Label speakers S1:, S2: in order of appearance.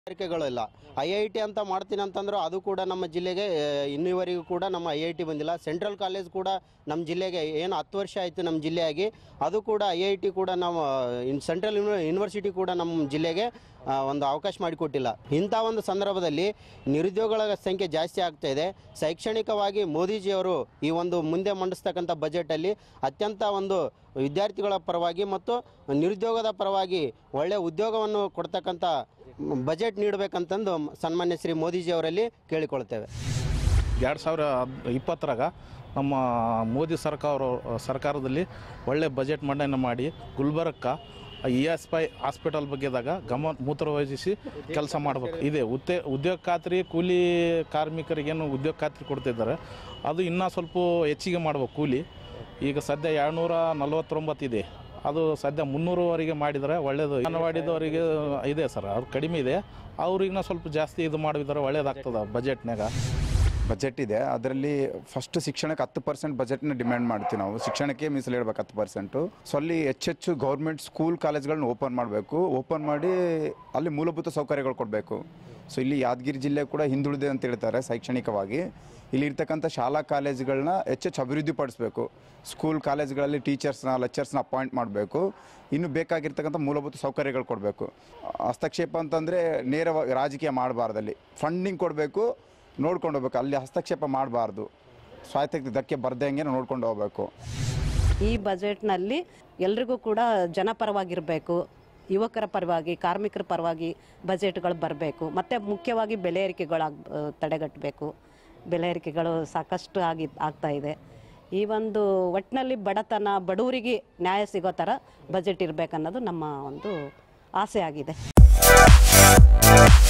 S1: ಕೈಗಾರಿಕೆಗಳಿಲ್ಲ I I T ಅಂತ ಮಾಡ್ತೀನಿ ಅಂತಂದ್ರು ಅದು ಕೂಡ ನಮ್ಮ ಜಿಲ್ಲೆಗೆ ಆ, ಇನ್ನೂವರೆಗೂ ಕೂಡ ನಮ್ಮ ಐ ಐ ಟಿ ಬಂದಿಲ್ಲ ಸೆಂಟ್ರಲ್ ಕಾಲೇಜ್ ಕೂಡ ನಮ್ಮ ಜಿಲ್ಲೆಗೆ ಏನು ಹತ್ತು ವರ್ಷ ಆಯಿತು ನಮ್ಮ ಜಿಲ್ಲೆಯಾಗಿ ಅದು ಕೂಡ ಐ ಐ ಟಿ ಕೂಡ ನಮ್ಮ ಇನ್ ಸೆಂಟ್ರಲ್ ಯೂನಿವರ್ಸಿಟಿ ಕೂಡ ನಮ್ಮ ಜಿಲ್ಲೆಗೆ ಆ, ಒಂದು ಅವಕಾಶ ಮಾಡಿಕೊಟ್ಟಿಲ್ಲ ಇಂಥ ಒಂದು ಸಂದರ್ಭದಲ್ಲಿ ನಿರುದ್ಯೋಗಗಳ ಸಂಖ್ಯೆ ಜಾಸ್ತಿ ಆಗ್ತಾ ಇದೆ ಶೈಕ್ಷಣಿಕವಾಗಿ ಮೋದಿಜಿಯವರು ಈ ಒಂದು ಮುಂದೆ ಮಂಡಿಸ್ತಕ್ಕಂಥ ಬಜೆಟಲ್ಲಿ ಅತ್ಯಂತ ಒಂದು ವಿದ್ಯಾರ್ಥಿಗಳ ಪರವಾಗಿ ಮತ್ತು ನಿರುದ್ಯೋಗದ ಪರವಾಗಿ ಒಳ್ಳೆಯ ಉದ್ಯೋಗವನ್ನು ಕೊಡ್ತಕ್ಕಂಥ ಬಜೆಟ್ ನೀಡಬೇಕಂತಂದು ಸನ್ಮಾನ್ಯ ಶ್ರೀ ಮೋದಿಜಿಯವರಲ್ಲಿ ಕೇಳಿಕೊಳ್ತೇವೆ
S2: ಎರಡು ಸಾವಿರ ಇಪ್ಪತ್ತರಾಗ ನಮ್ಮ ಮೋದಿ ಸರ್ಕಾರ ಸರ್ಕಾರದಲ್ಲಿ ಒಳ್ಳೆ ಬಜೆಟ್ ಮಂಡನೆ ಮಾಡಿ ಗುಲ್ಬರ್ಗಕ್ಕೆ ಇ ಎಸ್ ಪೈ ಹಾಸ್ಪಿಟಲ್ ಬಗ್ಗೆದಾಗ ಗಮನ ಮೂತ್ರ ವಹಿಸಿ ಕೆಲಸ ಮಾಡಬೇಕು ಇದೆ ಉದ್ದೇ ಉದ್ಯೋಗ ಖಾತ್ರಿ ಕೂಲಿ ಕಾರ್ಮಿಕರಿಗೇನು ಉದ್ಯೋಗ ಖಾತ್ರಿ ಕೊಡ್ತಿದ್ದಾರೆ ಅದು ಇನ್ನೂ ಸ್ವಲ್ಪ ಹೆಚ್ಚಿಗೆ ಮಾಡ್ಬೇಕು ಕೂಲಿ ಈಗ ಸದ್ಯ ಎರಡುನೂರ ನಲ್ವತ್ತೊಂಬತ್ತು ಇದೆ ಅದು ಸದ್ಯ ಮುನ್ನೂರುವರೆಗೆ ಮಾಡಿದರೆ ಒಳ್ಳೇದು ಅಂಗನವಾಡಿದವರಿಗೆ ಇದೆ ಸರ್ ಅದು ಕಡಿಮೆ ಇದೆ ಅವ್ರಿಗಿನ್ನ ಸ್ವಲ್ಪ ಜಾಸ್ತಿ ಇದು ಮಾಡಿದ್ರೆ ಒಳ್ಳೇದಾಗ್ತದೆ ಬಜೆಟ್ನಾಗ
S3: ಬಜೆಟ್ ಇದೆ ಅದರಲ್ಲಿ ಫಸ್ಟ್ ಶಿಕ್ಷಣಕ್ಕೆ ಹತ್ತು ಪರ್ಸೆಂಟ್ ಬಜೆಟ್ನ ಡಿಮ್ಯಾಂಡ್ ಮಾಡ್ತೀವಿ ನಾವು ಶಿಕ್ಷಣಕ್ಕೆ ಮೀಸಲು ಇಡಬೇಕು ಹತ್ತು ಪರ್ಸೆಂಟು ಸೊ ಅಲ್ಲಿ ಹೆಚ್ಚೆಚ್ಚು ಗೌರ್ಮೆಂಟ್ ಸ್ಕೂಲ್ ಕಾಲೇಜ್ಗಳನ್ನ ಓಪನ್ ಮಾಡಬೇಕು ಓಪನ್ ಮಾಡಿ ಅಲ್ಲಿ ಮೂಲಭೂತ ಸೌಕರ್ಯಗಳು ಕೊಡಬೇಕು ಸೊ ಇಲ್ಲಿ ಯಾದಗಿರಿ ಜಿಲ್ಲೆ ಕೂಡ ಹಿಂದುಳಿದೆ ಅಂತ ಹೇಳ್ತಾರೆ ಶೈಕ್ಷಣಿಕವಾಗಿ ಇಲ್ಲಿ ಇರ್ತಕ್ಕಂಥ ಶಾಲಾ ಕಾಲೇಜುಗಳನ್ನ ಹೆಚ್ಚೆಚ್ಚು ಅಭಿವೃದ್ಧಿ ಪಡಿಸ್ಬೇಕು ಸ್ಕೂಲ್ ಕಾಲೇಜ್ಗಳಲ್ಲಿ ಟೀಚರ್ಸ್ನ ಲೆಕ್ಚರ್ಸ್ನ ಅಪಾಯಿಂಟ್ ಮಾಡಬೇಕು ಇನ್ನು ಬೇಕಾಗಿರ್ತಕ್ಕಂಥ ಮೂಲಭೂತ ಸೌಕರ್ಯಗಳು ಕೊಡಬೇಕು ಹಸ್ತಕ್ಷೇಪ ಅಂತಂದರೆ ನೇರವಾಗಿ ರಾಜಕೀಯ ಮಾಡಬಾರ್ದಲ್ಲಿ ಫಂಡಿಂಗ್ ಕೊಡಬೇಕು ನೋಡ್ಕೊಂಡು ಹೋಗ್ಬೇಕು ಅಲ್ಲಿ ಹಸ್ತಕ್ಷೇಪ ಮಾಡಬಾರ್ದು ಸ್ವಾಯತ್ತಕ್ಕೆ ಧಕ್ಕೆ ಬರ್ದಂಗೆ ನೋಡ್ಕೊಂಡು ಹೋಗ್ಬೇಕು
S4: ಈ ಬಜೆಟ್ನಲ್ಲಿ ಎಲ್ರಿಗೂ ಕೂಡ ಜನಪರವಾಗಿರಬೇಕು ಯುವಕರ ಪರವಾಗಿ ಕಾರ್ಮಿಕರ ಪರವಾಗಿ ಬಜೆಟ್ಗಳು ಬರಬೇಕು ಮತ್ತು ಮುಖ್ಯವಾಗಿ ಬೆಲೆ ಏರಿಕೆಗಳಾಗ ತಡೆಗಟ್ಟಬೇಕು ಬೆಲೆ ಏರಿಕೆಗಳು ಸಾಕಷ್ಟು ಆಗಿ ಆಗ್ತಾ ಇದೆ ಈ ಒಂದು ಒಟ್ಟಿನಲ್ಲಿ ಬಡತನ ಬಡವರಿಗೆ ನ್ಯಾಯ ಸಿಗೋ ಥರ ಬಜೆಟ್ ಇರಬೇಕನ್ನೋದು ನಮ್ಮ ಒಂದು ಆಸೆ ಆಗಿದೆ